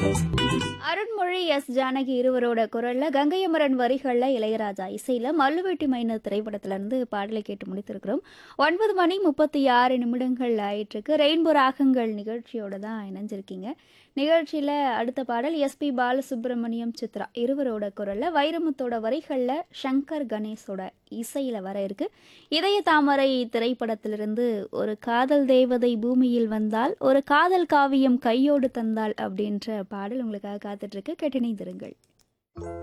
Arunmozhi S Janaki இருவரோட குரல்ல கங்கையமரன் வரிகள்ல இளையராஜா இசையில மல்லுவேட்டி மைனர் திரைப்படத்துல இருந்து பாடலை கேட்டு முடித்திருக்கிறோம் ஒன்பது மணி முப்பத்தி ஆறு நிமிடங்கள் ஆயிட்டிருக்கு ரெயின்போ ராகங்கள் நிகழ்ச்சியோட தான் இணைஞ்சிருக்கீங்க நிகழ்ச்சியில அடுத்த பாடல் எஸ்பி பாலசுப்ரமணியம் சித்ரா இருவரோட குரல்ல வைரமுத்தோட வரிகள்ல சங்கர் கணேஷோட இசையில வர இருக்கு இதய தாமரை திரைப்படத்திலிருந்து ஒரு காதல் தேவதை பூமியில் வந்தால் ஒரு காதல் காவியம் கையோடு தந்தாள் அப்படின்ற பாடல் உங்களுக்காக காத்துட்டு இருக்கு கேட்டினை திருங்கள்